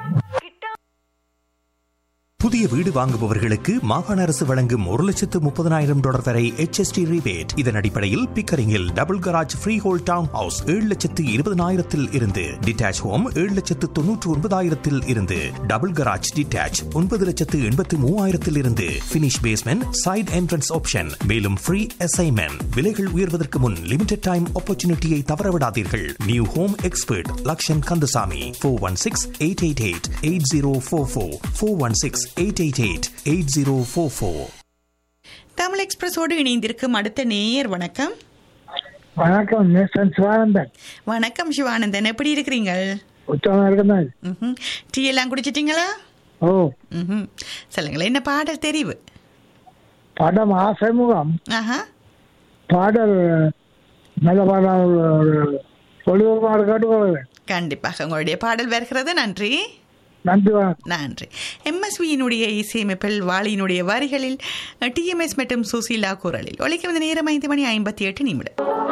புதிய வீடு வாங்குபவர்களுக்கு மாகாண அரசு வழங்கும் ஒரு லட்சத்து முப்பதனாயிரம் டாலர் வரை HST rebate இதன் அடிப்படையில் பிக்கரிங்கில் double garage freehold town house ஏழு லட்சத்து இருபதனாயிரத்தில் இருந்து டிட்டாச் ஹோம் ஏழு லட்சத்து தொன்னூற்று ஒன்பதாயிரத்தில் இருந்து டபுள் கராஜ் டிட்டாச் ஒன்பது லட்சத்து எண்பத்து மூவாயிரத்தில் இருந்து finish basement side entrance option மேலும் ஃப்ரீ அசைன்மெண்ட் விலைகள் உயர்வதற்கு முன் லிமிடெட் டைம் ஆப்பர்ச்சுனிட்டியை தவறவிடாதீர்கள் new home expert Lakshan Kandasamy four one six eight eight eight eight zero four four four one six eight eight eight eight zero four four Tamil எக்ஸ்பிரஸோடு இணைந்திருக்கும் அடுத்த நேயர் வணக்கம் வணக்கம் நேசன் சிவானந்தன் வணக்கம் சிவானந்தன் எப்படி இருக்கிறீங்க உத்தமம் இருக்குதான் ம்ஹும். டீ எல்லாம் குடிச்சிட்டீங்களா ஓ ம்ஹும். சொல்லுங்களேன் என்ன பாடல் தெரிவு படம் ஆசைமுகம் ஆஹா பாடல் நல்ல பாடல் ஒளிவுமாறு கேட்டுக்கொள்கிறேன் கண்டிப்பாக உங்களுடைய பாடல் வருகிறது நன்றி நன்றி வணக்கம் நன்றி எம்எஸ்வியினுடைய இசையமைப்பில் வாளியினுடைய வரிகளில் டிஎம்எஸ் மற்றும் சுசீலா குரலில் ஒலிக்க வந்த நேரம் ஐந்து மணி ஐம்பத்தி எட்டு நிமிடம்